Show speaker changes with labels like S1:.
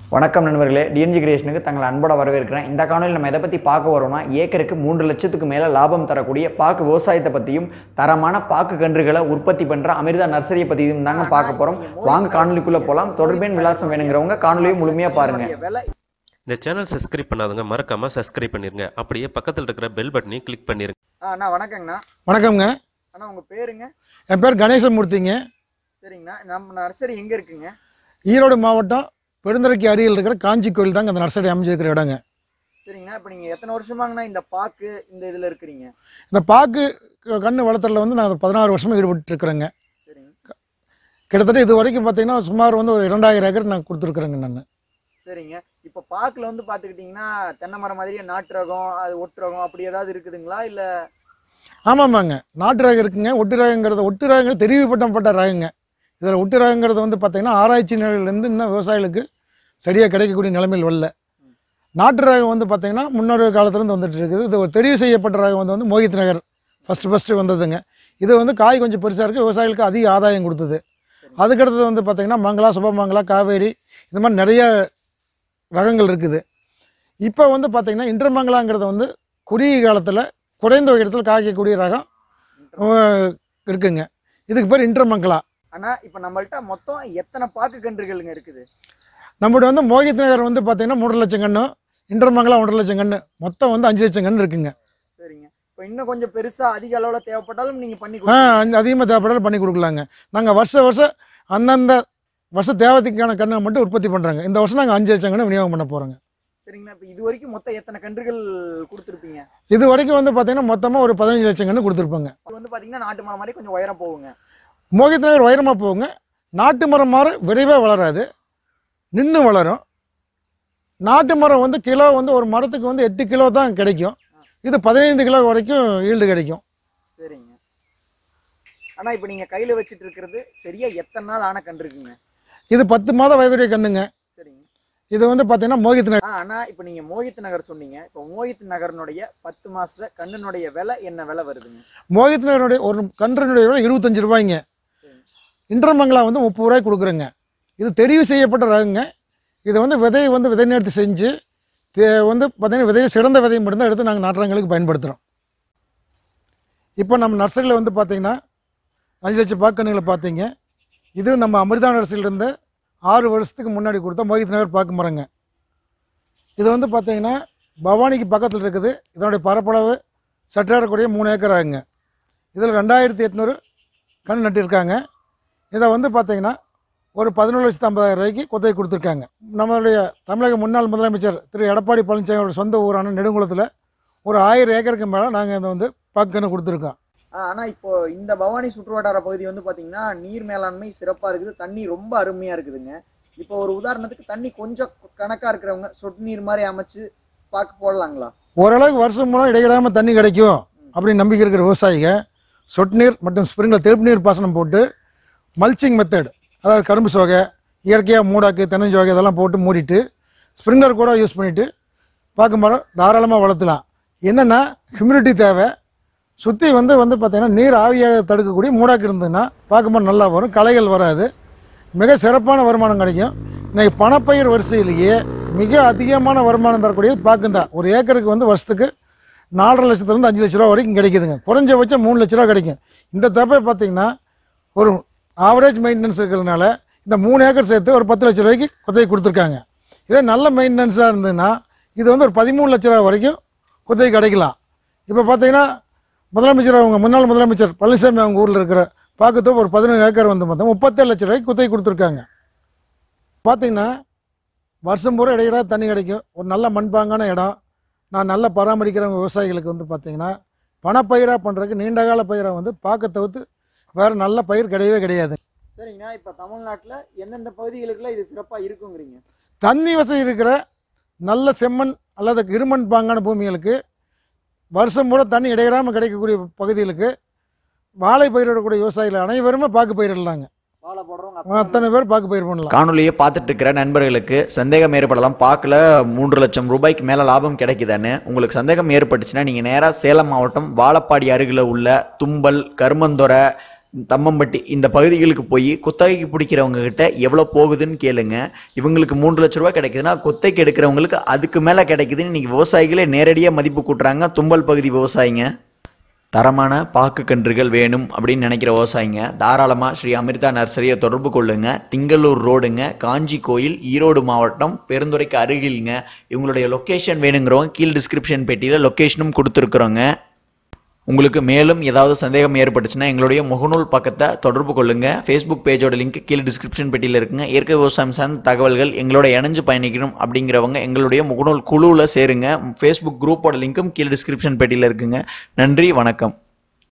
S1: வணக்கம் நண்பர்களே டிஎன்ஜி கிரியேஷனுக்கு தங்களை அன்போட வரவேற்கிறேன் இந்த காணொலியில் நம்ம எதை பற்றி பார்க்க வரோம்னா ஏக்கருக்கு மூன்று லட்சத்துக்கு மேலே லாபம் தரக்கூடிய பாக்கு விவசாயத்தை பற்றியும் தரமான பாக்கு கன்றுகளை உற்பத்தி பண்ணுற அமிர்தா நர்சரியை பற்றியும் தாங்க பார்க்க போகிறோம் வாங்க காணொலிக்குள்ளே போகலாம் தொடர்பின் விலாசம் வேணுங்கிறவங்க காணொலியை முழுமையாக பாருங்கள்
S2: இந்த சேனல் சப்ஸ்கிரைப் பண்ணாதவங்க மறக்காம சப்ஸ்கிரைப் பண்ணிருங்க அப்படியே பக்கத்தில் இருக்கிற பெல் பட்டனையும் கிளிக் பண்ணிருங்க
S3: அண்ணா வணக்கங்கண்ணா
S4: வணக்கம்ங்க
S3: அண்ணா உங்கள் பேருங்க
S4: என் பேர் கணேசமூர்த்திங்க
S3: சரிங்கண்ணா நம்ம நர்சரி எங்கே இருக்குங்க
S4: ஈரோடு மாவட்டம் பெருந்தரைக்கு அருகில் இருக்கிற காஞ்சி கோயில் தாங்க அந்த நர்சரி அமைஞ்சிருக்கிற இடங்க
S3: சரிங்கண்ணா இப்போ நீங்கள் எத்தனை வருஷமாங்கண்ணா இந்த பாக்கு இந்த இதில் இருக்கிறீங்க
S4: இந்த பாக்கு க- கன்று வளர்த்துறதுல வந்து நான் பதினாறு வருஷமாக ஈடுபட்டு இருக்கிறேங்க
S3: சரிங்க
S4: கிட்டத்தட்ட இது வரைக்கும் பார்த்தீங்கன்னா சுமார் வந்து ஒரு இரண்டாயிரம் ஏக்கர் நான் கொடுத்துருக்குறேங்க நான்
S3: சரிங்க இப்போ பாக்கில் வந்து பார்த்துக்கிட்டிங்கன்னா தென்னை மரம் மாதிரியே நாட்டு ரகம் அது ஒட்டு ரகம் அப்படி ஏதாவது இருக்குதுங்களா இல்லை
S4: ஆமாம்மாங்க நாட்டு ரகம் இருக்குங்க ஒட்டு ரகங்கிறது ஒட்டு ரகங்கிறது தெரிவிப்பட்டப்பட்ட ரகங்க இதில் ஒட்டு ரகங்கிறது வந்து பார்த்தீங்கன்னா ஆராய்ச்சி நிலையிலேருந்து இன்னும் விவசாயிகளுக்கு சரியாக கிடைக்கக்கூடிய நிலைமையில் வரல நாட்டு ரகம் வந்து பார்த்தீங்கன்னா முன்னொரு காலத்துலேருந்து வந்துட்டு இருக்குது இது ஒரு தெரிவு செய்யப்பட்ட ரகம் வந்து வந்து மோகித் நகர் ஃபஸ்ட்டு ஃபஸ்ட்டு வந்ததுங்க இது வந்து காய் கொஞ்சம் பெருசாக இருக்குது விவசாயிகளுக்கு அதிக ஆதாயம் கொடுத்தது அதுக்கடுத்தது வந்து பார்த்தீங்கன்னா மங்களா சுபமங்களா காவேரி இந்த மாதிரி நிறைய ரகங்கள் இருக்குது இப்போ வந்து பார்த்தீங்கன்னா இன்டர்மங்கலாங்கிறது வந்து குறுகிய காலத்தில் குறைந்த உயரத்தில் காய்க்கக்கூடிய ரகம் அஹ், இருக்குங்க இதுக்கு பேர் இன்டர்மங்கலா
S3: அண்ணா இப்போ நம்மள்ட்ட மொத்தம் எத்தனை பாக்கு கன்றுகளுங்க இருக்குது
S4: நம்மளுடைய வந்து மோகித் நகர் வந்து பார்த்தீங்கன்னா மூன்று லட்சம் கன்று இன்டர்மங்கலா ஒன்றரை லட்சம் கன்று மொத்தம் வந்து அஞ்சு லட்சம் கன்று இருக்குங்க
S3: சரிங்க இப்போ இன்னும் கொஞ்சம் பெருசாக அதிக அளவில் தேவைப்பட்டாலும் நீங்கள் பண்ணி
S4: ஆ
S3: கொடுங்க
S4: அதிகமாக தேவைப்படாலும் பண்ணி கொடுக்கலாங்க நாங்கள் வருஷம் வருஷம் அந்தந்த வருஷ தேவைக்கான கண்ணை மட்டும் உற்பத்தி பண்ணுறாங்க இந்த வருஷம் நாங்கள் அஞ்சு லட்சம் கன்று விநியோகம் பண்ண போகிறோங்க
S3: சரிங்கண்ணா இப்போ இது வரைக்கும் மொத்தம் எத்தனை கன்றுகள் கொடுத்துருப்பீங்க
S4: இது வரைக்கும் வந்து பார்த்தீங்கன்னா மொத்தமாக ஒரு பதினஞ்சு லட்சம் கன்று கொடுத்துருப்பாங்க
S3: இது வந்து பார்த்தீங்கன்னா நாட்டு மரம் மாதிரி கொஞ்சம் உயரம் போகுங்க
S4: மோகித் நகர் உயரமாக போகுங்க நாட்டு மரம் மரம் விரைவாக வளராது நின்று வளரும் நாட்டு மரம் வந்து கிலோ வந்து ஒரு மரத்துக்கு வந்து எட்டு கிலோ தான் கிடைக்கும் இது பதினைந்து கிலோ வரைக்கும் ஈல்டு கிடைக்கும்
S3: சரிங்க அண்ணா இப்போ நீங்கள் கையில் வச்சுட்டு இருக்கிறது சரியா எத்தனை நாள் ஆன கன்று இருக்குங்க
S4: இது பத்து மாத வயதுடைய கண்ணுங்க
S3: சரிங்க
S4: இது வந்து பார்த்தீங்கன்னா மோகித் நகர்
S3: ஆ அண்ணா இப்போ நீங்கள் மோகித் நகர் சொன்னீங்க இப்போ மோகித் நகர்னுடைய பத்து மாச கண்ணுனுடைய விலை என்ன விலை வருதுங்க
S4: மோகித் நகருடைய ஒரு கன்றினுடைய விலை இருபத்தஞ்சு ரூபாய்ங்க இன்டர்மங்கலா வந்து முப்பது ரூபாய்க்கு கொடுக்குறேங்க இது தெரிவு செய்யப்பட்ட ரகங்க இதை வந்து விதையை வந்து விதை நேர்த்தி செஞ்சு தே- வந்து பார்த்தீங்கன்னா விதையை சிறந்த விதையை மட்டும்தான் எடுத்து நாங்கள் நாட்டுறவங்களுக்கு பயன்படுத்துகிறோம் இப்போ நம்ம நர்சரியில் வந்து பார்த்தீங்கன்னா அஞ்சு லட்சம் பாக்கணுகளை பார்த்தீங்க இது நம்ம அமிர்தா நர்சரியிலேருந்து ஆறு வருஷத்துக்கு முன்னாடி கொடுத்த மோகித் நகர் பாக்கு மரங்க இது வந்து பார்த்தீங்கன்னா பவானிக்கு பக்கத்தில் இருக்குது இதனுடைய பரப்பளவு சற்றேறக்கூடிய மூணு ஏக்கர் ஆகுங்க இதில் ரெண்டாயிரத்தி எட்நூறு கன்று நட்டிருக்காங்க இதை வந்து பார்த்தீங்கன்னா ஒரு பதினொரு லட்சத்து ஐம்பதாயிரம் ரூபாய்க்கு குத்தகை கொடுத்துருக்காங்க நம்மளுடைய தமிழக முன்னாள் முதலமைச்சர் திரு எடப்பாடி பழனிசாமியோட சொந்த ஊரான நெடுங்குளத்தில் ஒரு ஆயிரம் ஏக்கருக்கு மேலே நாங்கள் இதை வந்து பாக்கன்னு கொடுத்துருக்கோம்
S3: ஆ ஆனால் இப்போ இந்த பவானி சுற்றுவட்டார பகுதி வந்து பார்த்தீங்கன்னா நீர் மேலாண்மை சிறப்பாக இருக்குது தண்ணி ரொம்ப அருமையாக இருக்குதுங்க இப்போ ஒரு உதாரணத்துக்கு தண்ணி கொஞ்சம் கணக்காக இருக்கிறவங்க சொட்டு நீர் மாதிரி அமைச்சு பார்க்க போடலாங்களா
S4: ஓரளவுக்கு வருஷம் மூலம் இடையிடாமல் தண்ணி கிடைக்கும் அப்படின்னு நம்பிக்கை இருக்கிற விவசாயிங்க சொட்டு நீர் மற்றும் ஸ்ப்ரிங்கில் தெளிப்பு நீர் பாசனம் போட்டு மல்ச்சிங் மெத்தட் அதாவது கரும்பு சோகை இயற்கையாக மூடாக்கு தென்னஞ்சோகை இதெல்லாம் போட்டு மூடிட்டு ஸ்ப்ரிங்லர் கூட யூஸ் பண்ணிவிட்டு பார்க்க மரம் தாராளமாக வளர்த்தலாம் என்னென்னா ஹியூமிடிட்டி தேவை சுற்றி வந்து வந்து பார்த்திங்கன்னா நீர் ஆவியாக தடுக்கக்கூடிய மூடாக்கு இருந்ததுன்னா பார்க்க மரம் நல்லா வரும் களைகள் வராது மிக சிறப்பான வருமானம் கிடைக்கும் இன்னைக்கு பணப்பயிர் வரிசையிலேயே மிக அதிகமான வருமானம் தரக்கூடியது பாக்குந்தா ஒரு ஏக்கருக்கு வந்து வருஷத்துக்கு நாலரை லட்சத்துலேருந்து அஞ்சு லட்ச ரூபா வரைக்கும் கிடைக்குதுங்க குறைஞ்சபட்சம் மூணு லட்ச ரூபா கிடைக்கும் இந்த தப்பை பார்த்தீங்கன்னா ஒரு ஆவரேஜ் மெயின்டெனன்ஸ் இருக்கிறதுனால இந்த மூணு ஏக்கர் சேர்த்து ஒரு பத்து லட்ச ரூபாய்க்கு குத்தகை கொடுத்துருக்காங்க இதே நல்ல மெயின்டெனன்ஸாக இருந்ததுன்னா இது வந்து ஒரு பதிமூணு லட்ச ரூபா வரைக்கும் குத்தகை கிடைக்கலாம் இப்போ பார்த்தீங்கன்னா முதலமைச்சர் அவங்க முன்னாள் முதலமைச்சர் பழனிசாமி அவங்க ஊரில் இருக்கிற பாக்கத்தோப்பு ஒரு பதினேழு ஏக்கர் வந்து பார்த்தா முப்பத்தேழு லட்ச ரூபாய்க்கு குத்தகை கொடுத்துருக்காங்க பார்த்தீங்கன்னா வருஷம் பூரா இடையிடா தண்ணி கிடைக்கும் ஒரு நல்ல மண்பாங்கான இடம் நான் நல்லா பராமரிக்கிறவங்க விவசாயிகளுக்கு வந்து பார்த்தீங்கன்னா பணப்பயிராக பண்ணுறதுக்கு நீண்ட கால பயிராக வந்து பார்க்க தவிர்த்து வேறு நல்ல பயிர் கிடையவே கிடையாது
S3: சரிங்கண்ணா இப்போ தமிழ்நாட்டில் எந்தெந்த பகுதிகளுக்குலாம் இது சிறப்பாக இருக்குங்கிறீங்க
S4: தண்ணி வசதி இருக்கிற நல்ல செம்மண் அல்லது இருமண் பாங்கான பூமிகளுக்கு வருஷம் பூரா தண்ணி இடையிடாமல் கிடைக்கக்கூடிய பகுதிகளுக்கு வாழை பயிரிடக்கூடிய விவசாயிகள் அனைவருமே பாக்கு பயிரிடலாங்க
S3: வாழை போடுறவங்க
S4: அத்தனை பேர் பாக்கு பயிர் பண்ணலாம்
S1: காணொலியை பார்த்துட்டு இருக்கிற நண்பர்களுக்கு சந்தேகம் ஏற்படலாம் பார்க்கல மூன்று லட்சம் ரூபாய்க்கு மேலே லாபம் கிடைக்குதான்னு உங்களுக்கு சந்தேகம் ஏற்பட்டுச்சுன்னா நீங்கள் நேராக சேலம் மாவட்டம் வாழப்பாடி அருகில் உள்ள தும்பல் கருமந்தொரை தம்மம்பட்டி இந்த பகுதிகளுக்கு போய் குத்தகைக்கு பிடிக்கிறவங்க கிட்ட எவ்வளோ போகுதுன்னு கேளுங்க இவங்களுக்கு மூன்று லட்ச ரூபா கிடைக்குதுன்னா குத்தைக்கு எடுக்கிறவங்களுக்கு அதுக்கு மேலே கிடைக்குதுன்னு இன்னைக்கு விவசாயிகளே நேரடியாக மதிப்பு கூட்டுறாங்க தும்பல் பகுதி விவசாயிங்க தரமான பாக்கு கன்றுகள் வேணும் அப்படின்னு நினைக்கிற விவசாயிங்க தாராளமாக ஸ்ரீ அமிர்தா நர்சரியை தொடர்பு கொள்ளுங்க திங்களூர் ரோடுங்க காஞ்சி கோயில் ஈரோடு மாவட்டம் பெருந்துறைக்கு அருகில்ங்க இவங்களுடைய லொக்கேஷன் வேணுங்கிறவங்க கீழ் டிஸ்கிரிப்ஷன் பெட்டியில் லொக்கேஷனும் கொடுத்துருக்குறோங்க உங்களுக்கு மேலும் ஏதாவது சந்தேகம் ஏற்பட்டுச்சுன்னா எங்களுடைய முகநூல் பக்கத்தை தொடர்பு கொள்ளுங்க ஃபேஸ்புக் பேஜோட லிங்க் கீழே டிஸ்கிரிப்ஷன் பெட்டியில் இருக்குங்க இயற்கை விவசாயம் சார்ந்த தகவல்கள் எங்களோட இணைஞ்சு பயணிக்கணும் அப்படிங்கிறவங்க எங்களுடைய முகநூல் குழுவில் சேருங்க ஃபேஸ்புக் குரூப்போட லிங்க்கும் கீழே டிஸ்கிரிப்ஷன் பெட்டியில் இருக்குங்க நன்றி வணக்கம்